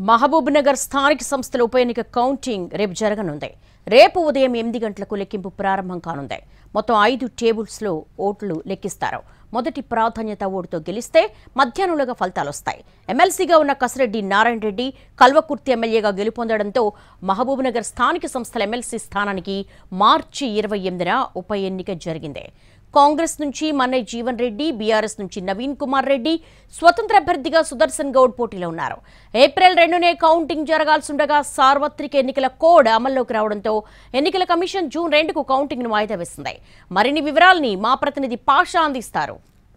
మహబూబ్ నగర్ స్థానిక సంస్థల ఉప ఎన్నిక కౌంటింగ్ రేపు జరగనుంది రేపు ఉదయం ఎనిమిది గంటలకు లెక్కింపు ప్రారంభం కానుంది మొత్తం ఐదు టేబుల్స్లో ఓట్లు లెక్కిస్తారు మొదటి ప్రాధాన్యత ఓటుతో గెలిస్తే మధ్యాహ్నంలోగా ఫలితాలు వస్తాయి ఎమ్మెల్సీగా ఉన్న కసిరెడ్డి నారాయణ రెడ్డి కల్వకుర్తి ఎమ్మెల్యేగా గెలుపొందడంతో మహబూబ్ నగర్ స్థానిక సంస్థల ఎమ్మెల్సీ స్థానానికి మార్చి ఇరవై ఎనిమిదిన ఉప ఎన్నిక జరిగింది కాంగ్రెస్ నుంచి మన్నయ్య జీవన్ రెడ్డి బీఆర్ఎస్ నుంచి నవీన్ కుమార్ రెడ్డి స్వతంత్ర అభ్యర్థిగా సుదర్శన్ గౌడ్ పోటీలో ఉన్నారు ఏప్రిల్ రెండునే కౌంటింగ్ జరగాల్సిండగా సార్వత్రిక ఎన్నికల కోడ్ అమల్లోకి రావడంతో ఎన్నికల కమిషన్ జూన్ రెండుకు కౌంటింగ్ను వాయిదా వేసింది మరిన్ని వివరాల్ని మా ప్రతినిధి పాషా అందిస్తారు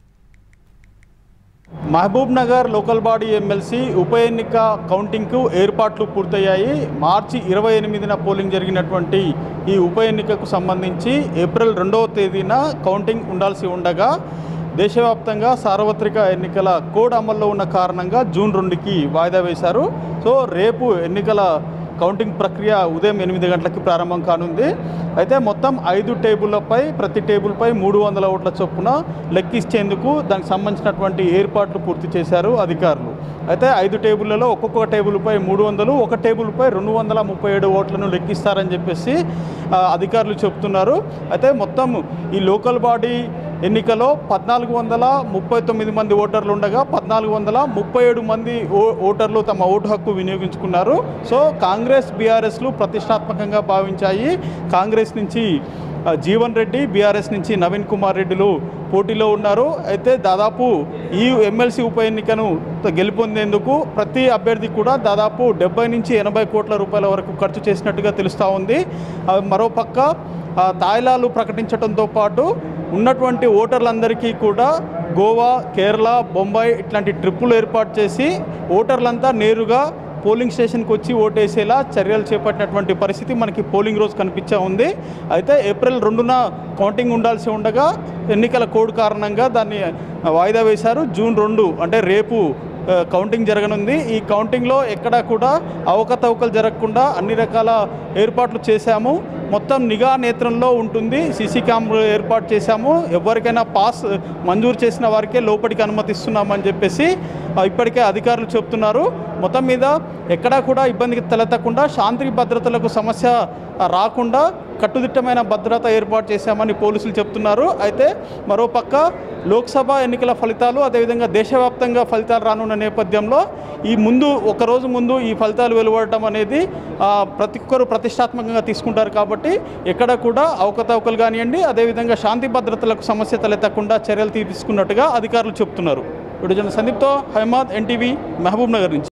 Mahbubnagar local body MLC ఉప ఎన్నిక కౌంటింగ్కు ఏర్పాట్లు పూర్తయ్యాయి మార్చి ఇరవై ఎనిమిదిన పోలింగ్ జరిగినటువంటి ఈ ఉప ఎన్నికకు సంబంధించి ఏప్రిల్ రెండవ తేదీన కౌంటింగ్ ఉండాల్సి ఉండగా దేశవ్యాప్తంగా సార్వత్రిక ఎన్నికల కోడ్ అమల్లో ఉన్న కారణంగా జూన్ రెండుకి వాయిదా వేశారు సో రేపు ఎన్నికల కౌంటింగ్ ప్రక్రియ ఉదయం ఎనిమిది గంటలకి ప్రారంభం కానుంది అయితే మొత్తం ఐదు టేబుళ్లపై ప్రతి టేబుల్పై మూడు వందల ఓట్ల చొప్పున లెక్కించేందుకు దానికి సంబంధించినటువంటి ఏర్పాట్లు పూర్తి చేశారు అధికారులు అయితే ఐదు టేబుల్లలో ఒక్కొక్క టేబుల్పై మూడు వందలు ఒక టేబుల్పై రెండు వందల ముప్పై ఏడు ఓట్లను లెక్కిస్తారని చెప్పేసి ఆ, అధికారులు చెప్తున్నారు అయితే మొత్తం ఈ లోకల్ బాడీ ఎన్నికలో పద్నాలుగు వందల ముప్పై తొమ్మిది మంది ఓటర్లు ఉండగా పద్నాలుగు వందల ముప్పై ఏడు మంది ఓ ఓటర్లు తమ ఓటు హక్కు వినియోగించుకున్నారు సో కాంగ్రెస్ బీఆర్ఎస్లు ప్రతిష్టాత్మకంగా భావించాయి కాంగ్రెస్ నుంచి ఆ, జీవన్ రెడ్డి బీఆర్ఎస్ నుంచి నవీన్ కుమార్ రెడ్డిలు పోటీలో ఉన్నారు అయితే దాదాపు ఈ ఎమ్మెల్సీ ఉప ఎన్నికను గెలుపొందేందుకు ప్రతి అభ్యర్థి కూడా దాదాపు డెబ్బై నుంచి ఎనభై కోట్ల రూపాయల వరకు ఖర్చు చేసినట్టుగా తెలుస్తూ ఉంది ఆ, మరోపక్క ఆ, తాయిలాలు ప్రకటించడంతో పాటు ఉన్నటువంటి ఓటర్లందరికీ కూడా గోవా కేరళ బొంబాయి ఇట్లాంటి ట్రిప్పులు ఏర్పాటు చేసి ఓటర్లంతా నేరుగా పోలింగ్ స్టేషన్కి వచ్చి ఓటేసేలా చర్యలు చేపట్టినటువంటి పరిస్థితి మనకి పోలింగ్ రోజు కనిపించా ఉంది అయితే ఏప్రిల్ రెండున కౌంటింగ్ ఉండాల్సి ఉండగా ఎన్నికల కోడ్ కారణంగా దాన్ని వాయిదా వేశారు జూన్ రెండు అంటే రేపు ఆ, కౌంటింగ్ జరగనుంది ఈ కౌంటింగ్లో ఎక్కడా కూడా అవకతవకలు జరగకుండా అన్ని రకాల ఏర్పాట్లు చేశాము మొత్తం నిఘా నేత్రంలో ఉంటుంది సీసీ కెమెరా ఏర్పాటు చేశాము ఎవరికైనా పాస్ మంజూరు చేసిన వారికే లోపలికి అనుమతిస్తున్నామని చెప్పేసి ఆ, ఇప్పటికే అధికారులు చెప్తున్నారు మొత్తం మీద ఎక్కడా కూడా ఇబ్బందికి తలెత్తకుండా శాంతి భద్రతలకు సమస్య ఆ, రాకుండా కట్టుదిట్టమైన భద్రత ఏర్పాటు చేశామని పోలీసులు చెప్తున్నారు అయితే మరోపక్క లోక్సభ ఎన్నికల ఫలితాలు అదేవిధంగా దేశవ్యాప్తంగా ఫలితాలు రానున్న నేపథ్యంలో ఈ ముందు ఒక రోజు ముందు ఈ ఫలితాలు వెలువడటం అనేది ఆ, ప్రతి ఒక్కరు ప్రతిష్టాత్మకంగా తీసుకుంటారు కాబట్టి ఎక్కడ కూడా అవకతవకలు కానివ్వండి అదేవిధంగా శాంతి భద్రతలకు సమస్య తలెత్తకుండా చర్యలు తీసుకున్నట్టుగా అధికారులు చెప్తున్నారు విడుదల సందీప్తో హైమాద్ ఎన్టీవీ మహబూబ్ నగర్ నుంచి